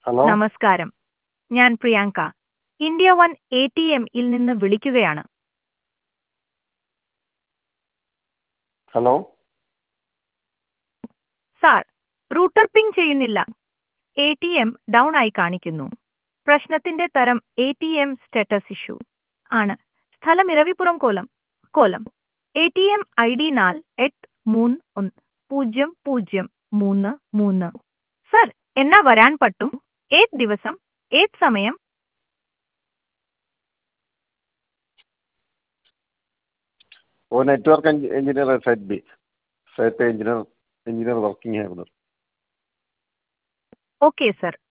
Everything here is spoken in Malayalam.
ഹലോ നമസ്കാരം ഞാൻ Priyanka India one A T എമ്മിൽ നിന്ന് വിളിക്കുകയാണ് ഹലോ സാർ റൂട്ടർ പിങ് ചെയ്യുന്നില്ല എ ടി എം ഡൗൺ ആയി കാണിക്കുന്നു പ്രശ്നത്തിന്റെ തരം A T M status issue ആണ് സ്ഥലം Eravipuram Kollam Kollam A T M I D നാല് എട്ട് മൂന്ന് ഒന്ന് പൂജ്യം പൂജ്യം മൂന്ന് മൂന്ന് സർ എന്നാ വരാൻ പറ്റും ഏത് ദിവസം ഏത് സമയം oh network engineer site B site engineer engineer working ആയിരുന്നു ഓക്കെ സർ